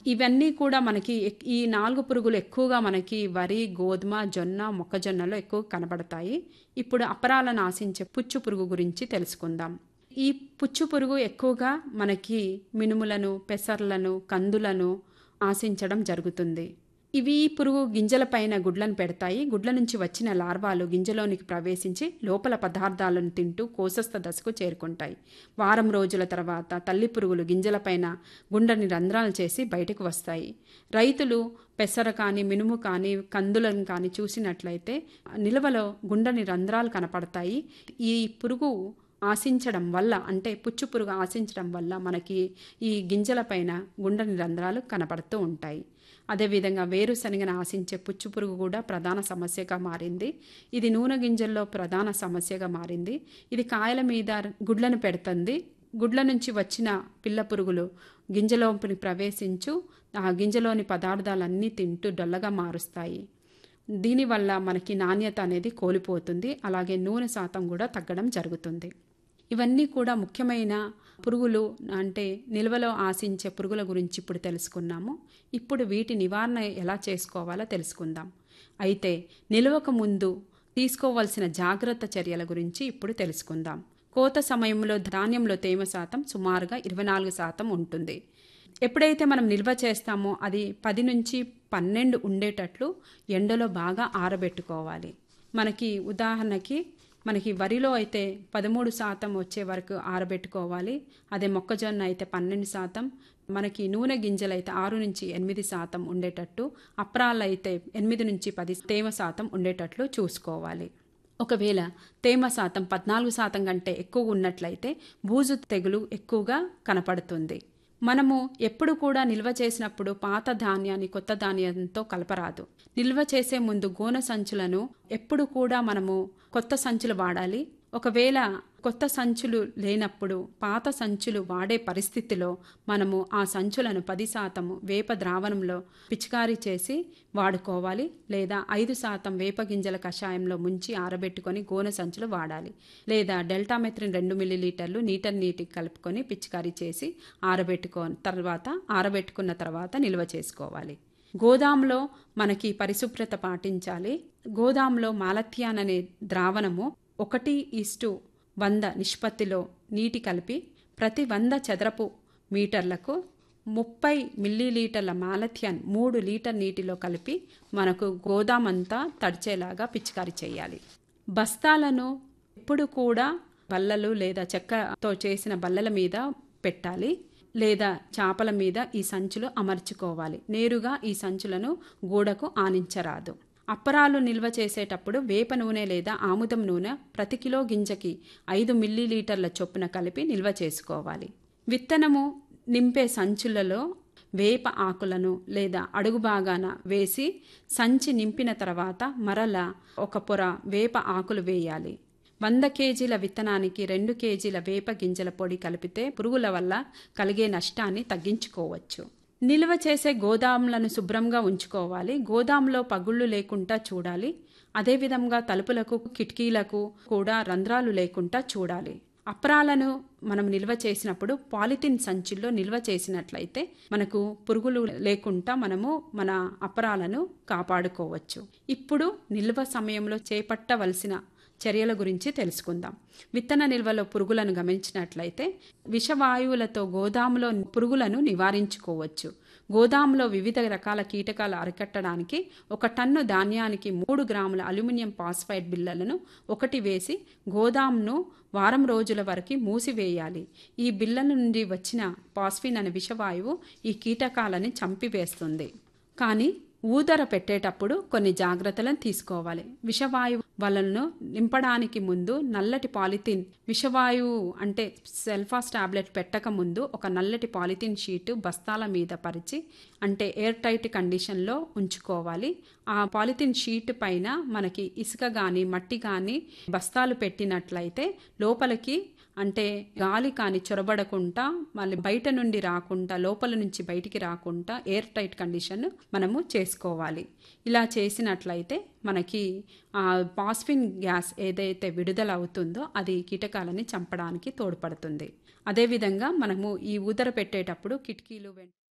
ఇవన్నీ కూడా మనకి ఎక్- ఈ నాలుగు పురుగులు ఎక్కువగా మనకి వరి గోధుమ జొన్న మొక్కజొన్నలో ఎక్కువ కనబడతాయి ఇప్పుడు అపరాలను ఆశించే పుచ్చు పురుగు గురించి తెలుసుకుందాం ఈ పుచ్చు పురుగు ఎక్కువగా మనకి మినుములను పెసర్లను కందులను ఆశించడం జరుగుతుంది ఇవి ఈ పురుగు గింజలపైన గుడ్లను పెడతాయి గుడ్ల నుంచి వచ్చిన లార్వాలు గింజలోనికి ప్రవేశించి లోపల పదార్థాలను తింటూ కోసస్థ దశకు చేరుకుంటాయి వారం రోజుల తర్వాత తల్లి పురుగులు గింజలపైన గుండెని రంధ్రాలు చేసి బయటకు వస్తాయి రైతులు పెసర కానీ మినుము కానీ కందులను కానీ చూసినట్లయితే నిల్వలో గుండెని రంధ్రాలు కనపడతాయి ఈ పురుగు ఆశించడం వల్ల అంటే పుచ్చు పురుగు ఆశించడం వల్ల మనకి ఈ గింజలపైన గుండెని రంధ్రాలు కనపడుతూ ఉంటాయి అదేవిధంగా వేరుశనగను ఆశించే పుచ్చు పురుగు కూడా ప్రధాన సమస్యగా మారింది ఇది నూనె గింజల్లో ప్రధాన సమస్యగా మారింది ఇది కాయల మీద గుడ్లను పెడుతుంది గుడ్ల నుంచి వచ్చిన పిల్ల పురుగులు గింజలోపలి ప్రవేశించు ఆ గింజలోని పదార్థాలన్నీ తింటూ డొల్లగా మారుస్తాయి దీనివల్ల మనకి నాణ్యత అనేది కోల్పోతుంది అలాగే నూనె శాతం కూడా తగ్గడం జరుగుతుంది ఇవన్నీ కూడా ముఖ్యమైన పురుగులు అంటే నిల్వలో ఆశించే పురుగుల గురించి ఇప్పుడు తెలుసుకున్నాము ఇప్పుడు వీటి నివారణ ఎలా చేసుకోవాలో తెలుసుకుందాం అయితే నిల్వకు ముందు తీసుకోవాల్సిన జాగ్రత్త చర్యల గురించి ఇప్పుడు తెలుసుకుందాం కోత సమయంలో ధాన్యంలో తేమ శాతం సుమారుగా ఇరవై నాలుగు శాతం ఉంటుంది ఎప్పుడైతే మనం నిల్వ చేస్తామో అది పది నుంచి పన్నెండు ఉండేటట్లు ఎండలో బాగా ఆరబెట్టుకోవాలి మనకి ఉదాహరణకి మనకి వరిలో అయితే పదమూడు శాతం వచ్చే వరకు ఆరబెట్టుకోవాలి అదే మొక్కజొన్న అయితే పన్నెండు శాతం మనకి నూనె గింజలు అయితే ఆరు నుంచి ఎనిమిది శాతం ఉండేటట్టు అప్రాలు అయితే ఎనిమిది నుంచి పది తేమ శాతం ఉండేటట్లు చూసుకోవాలి ఒకవేళ తేమ శాతం పద్నాలుగు శాతం కంటే ఎక్కువ ఉన్నట్లయితే బూజు తెగులు ఎక్కువగా కనపడుతుంది మనము ఎప్పుడు కూడా నిల్వ చేసినప్పుడు పాత ధాన్యాన్ని కొత్త ధాన్యంతో కలపరాదు నిల్వ చేసే ముందు గోనె సంచులను ఎప్పుడు కూడా మనము కొత్త సంచులు వాడాలి ఒకవేళ కొత్త సంచులు లేనప్పుడు పాత సంచులు వాడే పరిస్థితిలో మనము ఆ సంచులను పది శాతం వేప ద్రావణంలో పిచికారీ చేసి వాడుకోవాలి లేదా ఐదు శాతం వేప గింజల కషాయంలో ముంచి ఆరబెట్టుకొని గోనె సంచులు వాడాలి లేదా డెల్టామెథ్రిన్ రెండు మిల్లీలీటర్లు నీటర్ నీటికి కలుపుకొని పిచికారీ చేసి ఆరబెట్టుకో తర్వాత ఆరబెట్టుకున్న తర్వాత నిల్వ చేసుకోవాలి గోదాంలో మనకి పరిశుభ్రత పాటించాలి గోదాంలో మాలథియాన్ అనే ద్రావణము ఒకటి ఇస్టు వంద నిష్పత్తిలో నీటి కలిపి ప్రతి వంద చదరపు మీటర్లకు ముప్పై మిల్లీలీటర్ల మాలథియాన్ మూడు లీటర్ నీటిలో కలిపి మనకు గోదామంతా తడిచేలాగా పిచికారీ చేయాలి బస్తాలను ఎప్పుడు కూడా బల్లలు లేదా చెక్కతో చేసిన బల్లల మీద పెట్టాలి లేదా చాపల మీద ఈ సంచులు అమర్చుకోవాలి నేరుగా ఈ సంచులను గోడకు ఆనించరాదు అప్పరాలు నిల్వ చేసేటప్పుడు వేప నూనె లేదా ఆముదం నూనె ప్రతి కిలో గింజకి ఐదు మిల్లీలీటర్ల చొప్పున కలిపి నిల్వ చేసుకోవాలి విత్తనము నింపే సంచులలో వేప ఆకులను లేదా అడుగు భాగాన వేసి సంచి నింపిన తర్వాత మరల ఒక పొర వేప ఆకులు వేయాలి వంద కేజీల విత్తనానికి రెండు కేజీల వేప గింజల పొడి కలిపితే పురుగుల వల్ల కలిగే నష్టాన్ని తగ్గించుకోవచ్చు నిల్వ చేసే గోదాములను శుభ్రంగా ఉంచుకోవాలి గోదాంలో పగుళ్ళు లేకుండా చూడాలి అదేవిధంగా తలుపులకు కిటికీలకు కూడా రంధ్రాలు లేకుండా చూడాలి అప్రాలను మనం నిల్వ చేసినప్పుడు పాలిథిన్ సంచుల్లో నిల్వ చేసినట్లయితే మనకు పురుగులు లేకుండా మనము మన అపరాలను కాపాడుకోవచ్చు ఇప్పుడు నిల్వ సమయంలో చేపట్టవలసిన చర్యల గురించి తెలుసుకుందాం విత్తన నిల్వలో పురుగులను గమనించినట్లయితే విషవాయువులతో గోదాములో పురుగులను నివారించుకోవచ్చు గోదాములో వివిధ రకాల కీటకాలు అరికట్టడానికి ఒక టన్ను ధాన్యానికి మూడు గ్రాముల అల్యూమినియం పాస్ఫైడ్ బిళ్ళలను ఒకటి వేసి గోదాంను వారం రోజుల వరకు మూసివేయాలి ఈ బిళ్ళల నుండి వచ్చిన పాస్ఫిన్ అనే విషవాయువు ఈ కీటకాలని చంపివేస్తుంది కానీ ఊదర పెట్టేటప్పుడు కొన్ని జాగ్రత్తలను తీసుకోవాలి విషవాయువు వలలను నింపడానికి ముందు నల్లటి పాలిథిన్ విషవాయువు అంటే సెల్ఫాస్ టాబ్లెట్ పెట్టక ముందు ఒక నల్లటి పాలిథిన్ షీటు బస్తాల మీద పరిచి అంటే ఎయిర్ టైట్ కండిషన్లో ఉంచుకోవాలి ఆ పాలిథిన్ షీట్ పైన మనకి ఇసుక కానీ మట్టి కానీ బస్తాలు పెట్టినట్లయితే లోపలికి అంటే గాలి కానీ చొరబడకుండా మళ్ళీ బయట నుండి రాకుండా లోపల నుంచి బయటికి రాకుండా ఎయిర్ టైట్ కండిషన్ మనము చేసుకోవాలి ఇలా చేసినట్లయితే మనకి ఆ పాస్ఫిన్ గ్యాస్ ఏదైతే విడుదల అవుతుందో అది కీటకాలని చంపడానికి తోడ్పడుతుంది అదేవిధంగా మనము ఈ ఊదర పెట్టేటప్పుడు కిటికీలు